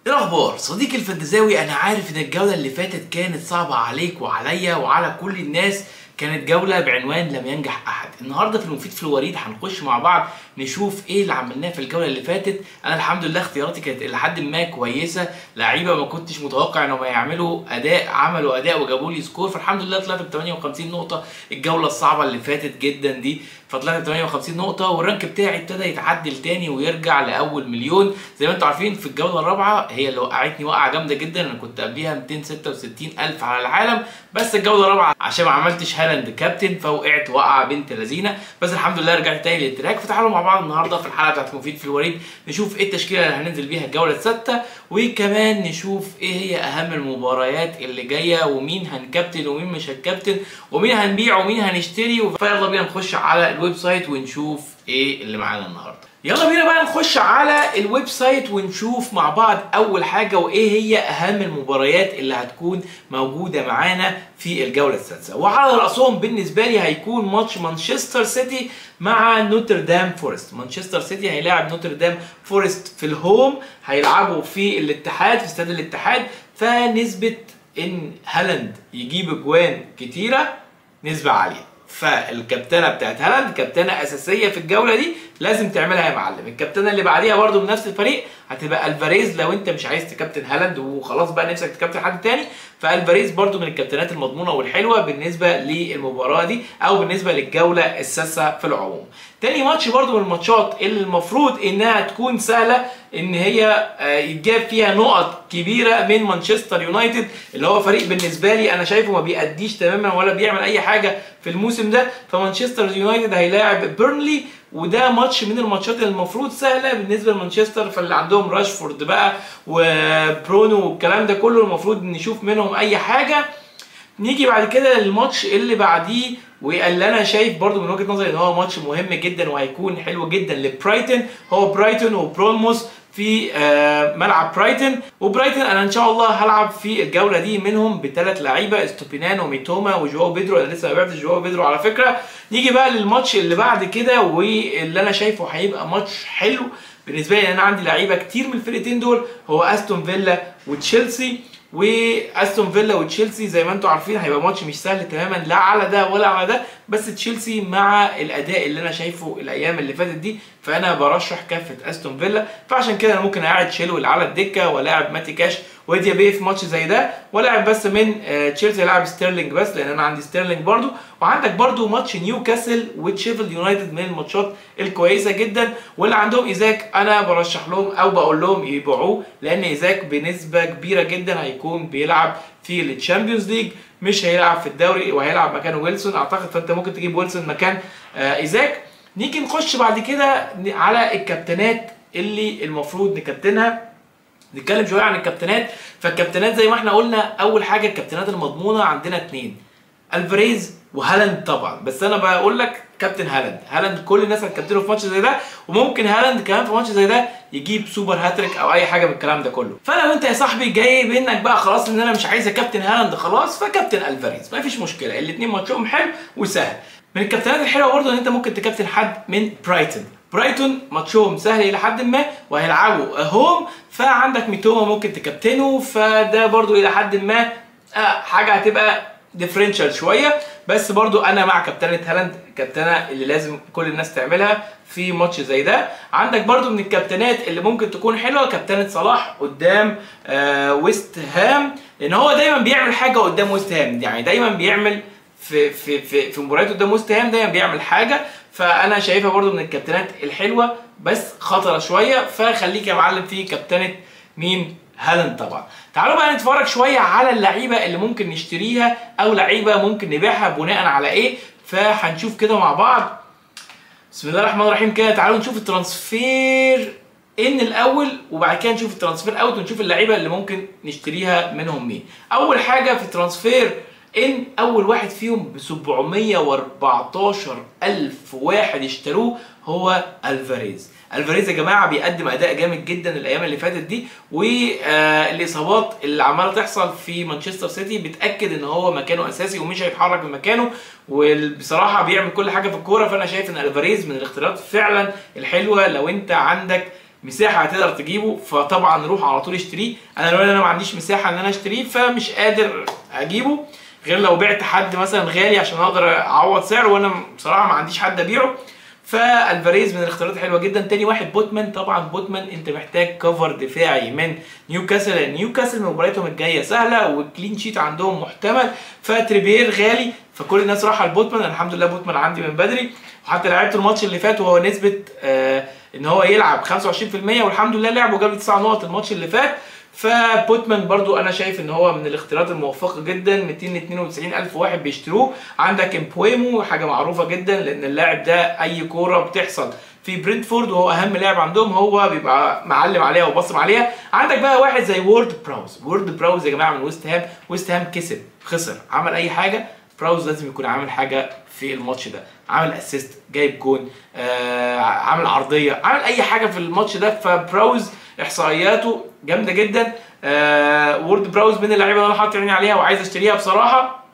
ايه الاخبار صديقي الفانتزاوي انا عارف ان الجوله اللي فاتت كانت صعبه عليك وعليا وعلى كل الناس كانت جولة بعنوان لم ينجح أحد، النهارده في المفيد في الوريد هنخش مع بعض نشوف إيه اللي عملناه في الجولة اللي فاتت، أنا الحمد لله اختياراتي كانت إلى حد ما كويسة، لعيبة ما كنتش متوقع إنهم يعملوا أداء عملوا أداء وجابوا لي سكور، فالحمد لله طلعت ب 58 نقطة الجولة الصعبة اللي فاتت جدا دي، فطلعت ب 58 نقطة والرانك بتاعي ابتدى يتعدل تاني ويرجع لأول مليون، زي ما أنتم عارفين في الجولة الرابعة هي اللي وقعتني وقعة جامدة جدا، أنا كنت قبليها 266 ألف على العالم، بس الجولة الرابعة عشان ما عملتش هالاند كابتن فوقعت وقعه بنت لذينه بس الحمد لله رجعت تاني للتراك فتعالوا مع بعض النهارده في الحلقه بتاعت مفيد في الوريد نشوف ايه التشكيله اللي هننزل بيها الجوله السادسه وكمان نشوف ايه هي اهم المباريات اللي جايه ومين هنكابتن ومين مش هنكابتن ومين هنبيع ومين هنشتري فيلا بينا نخش على الويب سايت ونشوف ايه اللي معانا النهارده يلا بينا بقى نخش على الويب سايت ونشوف مع بعض اول حاجه وايه هي اهم المباريات اللي هتكون موجوده معانا في الجوله السادسه وعلى راسهم بالنسبه لي هيكون ماتش مانشستر سيتي مع نوتردام فورست مانشستر سيتي هيلاعب نوتردام فورست في الهوم هيلعبوا في الاتحاد في استاد الاتحاد فنسبه ان هالاند يجيب اجوان كتيره نسبه عاليه فالكابتنه بتاعت هالاند كابتنه اساسيه في الجوله دي لازم تعملها يا معلم الكابتنه اللي بعديها برده من نفس الفريق هتبقى الفاريز لو انت مش عايز تكابتن هالاند وخلاص بقى نفسك تكابتن حد تاني فالفاريز برده من الكابتنات المضمونه والحلوه بالنسبه للمباراه دي او بالنسبه للجوله السادسه في العموم تاني ماتش برده من الماتشات اللي المفروض انها تكون سهله ان هي يتجاب فيها نقط كبيره من مانشستر يونايتد اللي هو فريق بالنسبه لي انا شايفه ما بيأديش تماما ولا بيعمل اي حاجه في الموسم ده فمانشستر يونايتد هيلاعب بيرنلي وده ماتش من الماتشات اللي المفروض سهله بالنسبه لمانشستر فاللي عندهم راشفورد بقى وبرونو والكلام ده كله المفروض نشوف منهم اي حاجه نيجي بعد كده للماتش اللي بعديه واللي انا شايف برضو من وجهه نظري ان هو ماتش مهم جدا وهيكون حلو جدا لبرايتون هو برايتون وبرونموس في ملعب برايتون وبرايتون انا ان شاء الله هلعب في الجوله دي منهم بثلاث لعيبه استوبينان وميتوما وجواو بيدرو انا لسه ما بعتش جواو بيدرو على فكره نيجي بقى للماتش اللي بعد كده واللي انا شايفه هيبقى ماتش حلو بالنسبه لي انا عندي لعيبه كتير من الفرقتين دول هو استون فيلا وتشيلسي واستون فيلا وتشيلسي زي ما انتم عارفين هيبقى ماتش مش سهل تماما لا على ده ولا على ده بس تشيلسي مع الاداء اللي انا شايفه الايام اللي فاتت دي فانا برشح كافه استون فيلا فعشان كده انا ممكن اقعد شيلويل على الدكه ولاعب ماتي كاش وديا بيه في ماتش زي ده ولاعب بس من تشيلسي لاعب ستيرلينج بس لان انا عندي ستيرلينج برده وعندك برده ماتش نيوكاسل وتشيفيلد يونايتد من الماتشات الكويسه جدا واللي عندهم ايزاك انا برشح لهم او بقول لهم يبيعوه لان ايزاك بنسبه كبيره جدا هيكون بيلعب في التشامبيونز ليج مش هيلعب في الدوري وهيلعب مكان ويلسون اعتقد فانت ممكن تجيب ويلسون مكان ايزاك نيجي نخش بعد كده على الكابتنات اللي المفروض نكابتنها نتكلم شويه عن الكابتنات فالكابتنات زي ما احنا قلنا اول حاجه الكابتنات المضمونه عندنا اتنين الفاريز وهالاند طبعا بس انا بقول لك كابتن هالاند هالاند كل الناس هتكابتنه في ماتش زي ده وممكن هالاند كمان في ماتش زي ده يجيب سوبر هاتريك او اي حاجه من الكلام ده كله فلو انت يا صاحبي جاي بانك بقى خلاص ان انا مش عايز اكابتن هالاند خلاص فكابتن الفاريز مفيش مشكله الاثنين ماتشهم حلو وسهل من الكابتنات الحلوه برضه ان انت ممكن تكابتن حد من برايتون برايتون ماتشهم سهل الى حد ما وهيلعبوا هوم فعندك ميتوما ممكن تكابتنه فده برضو الى حد ما آه حاجه هتبقى ديفرنشال شويه بس برضو انا مع كابتنه هالاند كابتنه اللي لازم كل الناس تعملها في ماتش زي ده عندك برضو من الكابتنات اللي ممكن تكون حلوه كابتنه صلاح قدام آه ويست هام لان هو دايما بيعمل حاجه قدام ويست هام يعني دايما بيعمل في في في في مباريات قدام ويست هام دايما بيعمل حاجه فانا شايفها برضو من الكابتنات الحلوه بس خطره شويه فخليك يا معلم في كابتنه مين هالاند طبعا تعالوا بقى نتفرج شويه على اللعيبه اللي ممكن نشتريها او لعيبه ممكن نبيعها بناء على ايه فهنشوف كده مع بعض بسم الله الرحمن الرحيم كده تعالوا نشوف الترانسفير ان الاول وبعد كده نشوف الترانسفير اوت ونشوف اللعيبه اللي ممكن نشتريها منهم مين اول حاجه في الترانسفير ان اول واحد فيهم ب 714 الف واحد اشتروه هو الفاريز الفاريز يا جماعه بيقدم اداء جامد جدا الايام اللي فاتت دي والاصابات اللي عماله تحصل في مانشستر سيتي بتاكد ان هو مكانه اساسي ومش هيتحرك من مكانه وبصراحه بيعمل كل حاجه في الكوره فانا شايف ان الفاريز من الاختيارات فعلا الحلوه لو انت عندك مساحه هتقدر تجيبه فطبعا روح على طول اشتريه انا لو انا ما عنديش مساحه ان انا اشتريه فمش قادر اجيبه غير لو بعت حد مثلا غالي عشان اقدر اعوض سعره وانا بصراحه ما عنديش حد ابيعه فالفاريز من الاختيارات الحلوه جدا تاني واحد بوتمان طبعا بوتمان انت محتاج كفر دفاعي من نيوكاسل نيوكاسل مبارياتهم الجايه سهله والكلين شيت عندهم محتمل فتريبير غالي فكل الناس راح على البوتمان أنا الحمد لله بوتمان عندي من بدري وحتى لعبت الماتش اللي فات وهو نسبه آه ان هو يلعب 25% والحمد لله لعب وجاب لي 9 نقط الماتش اللي فات فبوتمان برضو انا شايف ان هو من الاختيارات الموفقه جدا 292 الف واحد بيشتروه عندك امبويمو حاجه معروفه جدا لان اللاعب ده اي كوره بتحصل في برينتفورد وهو اهم لاعب عندهم هو بيبقى معلم عليها وبصم عليها عندك بقى واحد زي وورد براوز وورد براوز يا جماعه من ويست هام ويست هام كسب خسر عمل اي حاجه براوز لازم يكون عامل حاجه في الماتش ده عامل اسيست جايب جون آه عامل عرضيه عامل اي حاجه في الماتش ده فبراوز احصائياته جامده جدا آه وورد براوز من اللعيبه اللي انا حاطط عيني عليها وعايز اشتريها بصراحه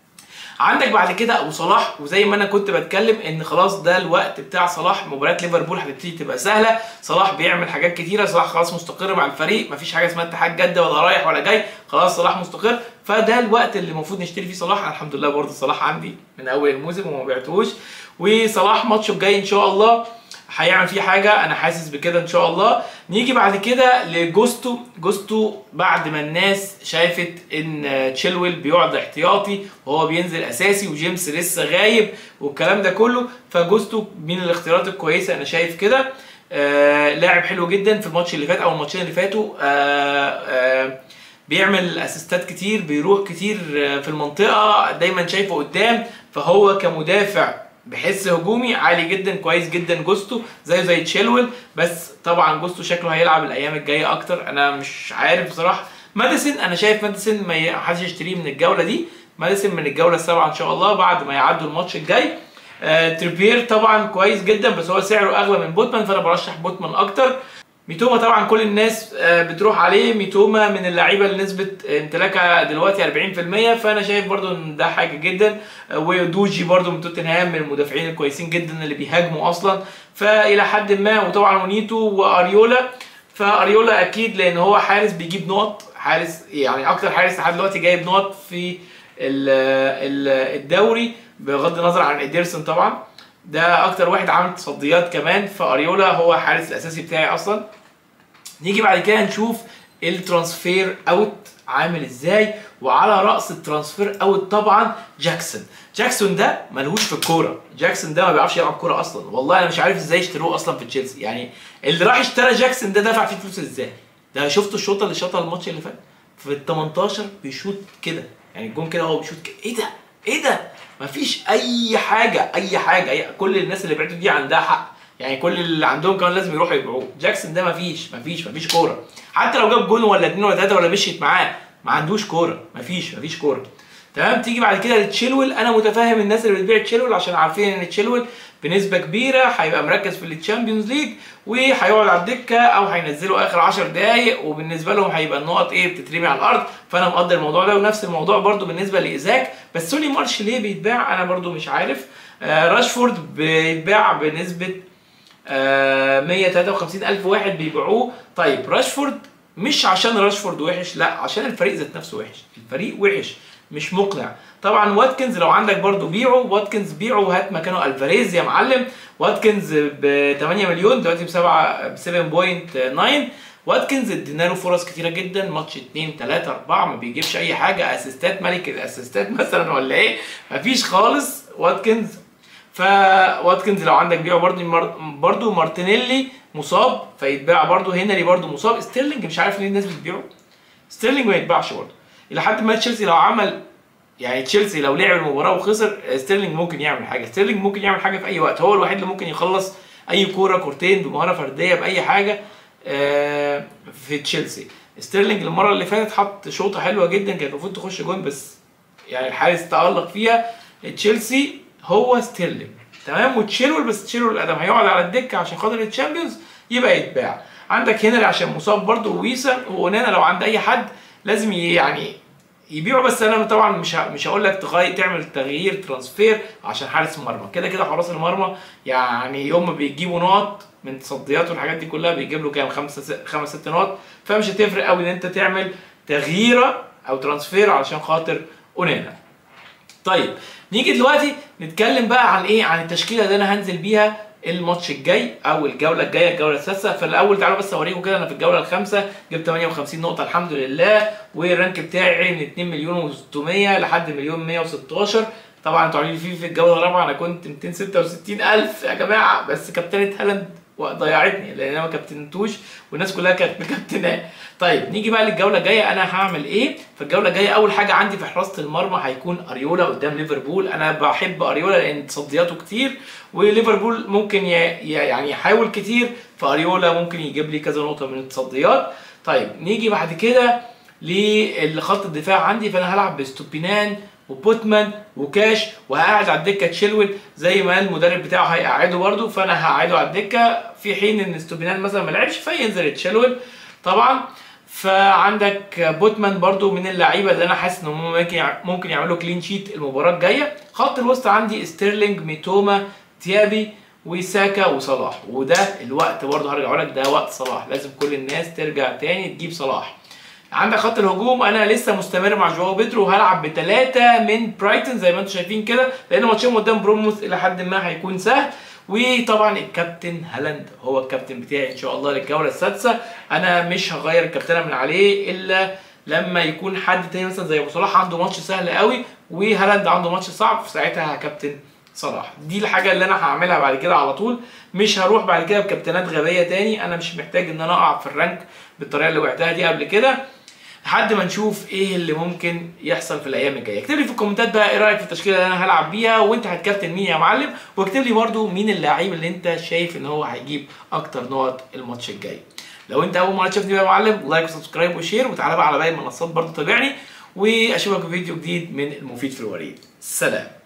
عندك بعد كده ابو صلاح وزي ما انا كنت بتكلم ان خلاص ده الوقت بتاع صلاح مباريات ليفربول هتبتدي تبقى سهله صلاح بيعمل حاجات كتيره صلاح خلاص مستقر مع الفريق مفيش حاجه اسمها اتحاد جده ولا رايح ولا جاي خلاص صلاح مستقر فده الوقت اللي المفروض نشتري فيه صلاح الحمد لله برضه صلاح عندي من اول الموسم وما بعتهوش وصلاح ماتشه الجاي ان شاء الله هيعمل فيه حاجه انا حاسس بكده ان شاء الله نيجي بعد كده لجوستو جوستو بعد ما الناس شافت ان تشيلويل بيقعد احتياطي وهو بينزل اساسي وجيمس لسه غايب والكلام ده كله فجوستو من الاختيارات الكويسه انا شايف كده آه لاعب حلو جدا في الماتش اللي فات او الماتشين اللي فاتوا آه آه بيعمل اسيستات كتير بيروح كتير في المنطقه دايما شايفه قدام فهو كمدافع بحس هجومي عالي جدا كويس جدا جوستو زيه زي تشيلويل بس طبعا جوستو شكله هيلعب الايام الجايه اكتر انا مش عارف بصراحه ماديسن انا شايف ماديسن ما حدش يشتريه من الجوله دي ماديسن من الجوله السابعه ان شاء الله بعد ما يعدوا الماتش الجاي آه تريبير طبعا كويس جدا بس هو سعره اغلى من بوتمان فانا برشح بوتمان اكتر ميتوما طبعا كل الناس بتروح عليه ميتوما من اللعيبه اللي نسبه امتلاكها دلوقتي 40% فانا شايف برضو ان ده حاجه جدا ودوجي برضو من توتنهام من المدافعين الكويسين جدا اللي بيهاجموا اصلا فالى حد ما وطبعا ونيتو واريولا فاريولا اكيد لان هو حارس بيجيب نقط حارس يعني اكتر حارس لحد دلوقتي جايب نقط في الدوري بغض النظر عن اديرسون طبعا ده اكتر واحد عامل تصديات كمان فاريولا هو الحارس الاساسي بتاعي اصلا نيجي بعد كده نشوف الترانسفير اوت عامل ازاي وعلى راس الترانسفير اوت طبعا جاكسون جاكسون ده ملهوش في الكوره جاكسون ده ما بيعرفش يلعب كوره اصلا والله انا مش عارف ازاي اشتروه اصلا في تشيلسي يعني اللي راح اشترى جاكسون ده دفع فيه فلوس ازاي ده شفتوا الشوطه اللي شاطها الماتش اللي فات في ال 18 بيشوط كده يعني الجون كده هو بيشوط كده ايه ده ايه ده مفيش اي حاجه اي حاجه أي... كل الناس اللي بعتوا دي عندها حق يعني كل اللي عندهم كمان لازم يروحوا يبيعوه جاكسون ده مفيش مفيش مفيش كوره حتى لو جاب جون ولا اتنين ولا تلاته ولا مشيت معاه ما عندوش كوره مفيش مفيش كوره تمام تيجي بعد كده لتشيلويل انا متفاهم الناس اللي بتبيع تشيلويل عشان عارفين ان تشيلويل بنسبه كبيره هيبقى مركز في التشامبيونز ليج وهيقعد على الدكه او هينزله اخر 10 دقائق وبالنسبه لهم هيبقى النقط ايه بتترمي على الارض فانا مقدر الموضوع ده ونفس الموضوع برده بالنسبه لايزاك بس سوني مارش ليه بيتباع انا برده مش عارف آه راشفورد بيتباع بنسبه آه 153 الف واحد بيبيعوه طيب راشفورد مش عشان راشفورد وحش لا عشان الفريق ذات نفسه وحش الفريق وحش مش مقنع طبعا واتكنز لو عندك برضو بيعه واتكنز بيعه وهات مكانه الفاريز يا معلم واتكنز ب 8 مليون دلوقتي ب 7 ب 7.9 واتكنز ادينا له فرص كتيره جدا ماتش 2 3 4 ما بيجيبش اي حاجه اسيستات ملك الاسيستات مثلا ولا ايه مفيش خالص واتكنز فواتكنز لو عندك بيعه برضو برضو مارتينيلي مصاب فيتباع برضو هنري برضو مصاب ستيرلينج مش عارف ليه الناس بتبيعه ستيرلينج ما يتباعش برضو الى حد ما تشيلسي لو عمل يعني تشيلسي لو لعب المباراه وخسر ستيرلينج ممكن يعمل حاجه ستيرلينج ممكن يعمل حاجه في اي وقت هو الوحيد اللي ممكن يخلص اي كوره كورتين بمهاره فرديه باي حاجه في تشيلسي ستيرلينج المره اللي فاتت حط شوطه حلوه جدا كانت المفروض تخش جون بس يعني الحارس تالق فيها تشيلسي هو ستيرلينج تمام وتشيلول بس تشيلول الادم هيقعد على الدكه عشان خاطر الشامبيونز يبقى يتباع عندك هنري عشان مصاب برده وويسا وونانا لو عند اي حد لازم يعني يبيعوا بس انا طبعا مش مش هقول لك تغير تعمل تغيير ترانسفير عشان حارس المرمى كده كده حراس المرمى يعني يوم ما بيجيبوا نقط من تصديات والحاجات دي كلها بيجيب له كام خمسة س- خمس ست نقط فمش هتفرق قوي ان انت تعمل تغييره او ترانسفير علشان خاطر اونانا طيب نيجي دلوقتي نتكلم بقى عن ايه عن التشكيله اللي انا هنزل بيها الماتش الجاي او الجوله الجايه الجوله السادسه فالاول تعالوا بس اوريكم كده انا في الجوله الخامسه جبت 58 نقطه الحمد لله والرانك بتاعي من 2 مليون و600 لحد مليون 116 طبعا انتوا عارفين في في الجوله الرابعه انا كنت 266 الف يا جماعه بس كابتنة هالاند ضيعتني لان انا ما كابتنتوش والناس كلها كانت مكابتناه طيب نيجي بقى للجوله الجايه انا هعمل ايه في الجوله الجايه اول حاجه عندي في حراسه المرمى هيكون اريولا قدام ليفربول انا بحب اريولا لان تصدياته كتير وليفربول ممكن ي- ي- يعني يحاول كتير فاريولا ممكن يجيب لي كذا نقطه من التصديات طيب نيجي بعد كده لخط الدفاع عندي فانا هلعب بستوبينان وبوتمان وكاش وهقعد على الدكه تشيلويل زي ما المدرب بتاعه هيقعده برده فانا هقعده على الدكه في حين ان ستوبينان مثلا ما لعبش فينزل تشيلويل طبعا فعندك بوتمان برضو من اللعيبه اللي انا حاسس ان هم ممكن يع- ممكن يعملوا كلين شيت المباراه الجايه خط الوسط عندي ستيرلينج ميتوما تيابي وساكا وصلاح وده الوقت برضه هرجع لك ده وقت صلاح لازم كل الناس ترجع تاني تجيب صلاح عندك خط الهجوم انا لسه مستمر مع جواو بيدرو وهلعب بثلاثه من برايتون زي ما انتم شايفين كده لان ماتشهم قدام بروموث الى حد ما هيكون سهل وطبعا الكابتن هالاند هو الكابتن بتاعي ان شاء الله للجوله السادسه انا مش هغير الكابتنه من عليه الا لما يكون حد تاني مثلا زي ابو صلاح عنده ماتش سهل قوي وهالاند عنده ماتش صعب في ساعتها هكابتن صلاح دي الحاجه اللي انا هعملها بعد كده على طول مش هروح بعد كده بكابتنات غبيه تاني انا مش محتاج ان انا اقع في الرانك بالطريقه اللي وقعتها دي قبل كده لحد ما نشوف ايه اللي ممكن يحصل في الايام الجايه اكتب لي في الكومنتات بقى ايه رايك في التشكيله اللي انا هلعب بيها وانت هتكابتن مين يا معلم واكتب لي برده مين اللاعب اللي انت شايف ان هو هيجيب اكتر نقط الماتش الجاي لو انت اول مره تشوفني بقى يا معلم لايك وسبسكرايب وشير وتعالى بقى على باقي المنصات برده تابعني واشوفك في فيديو جديد من المفيد في الوريد سلام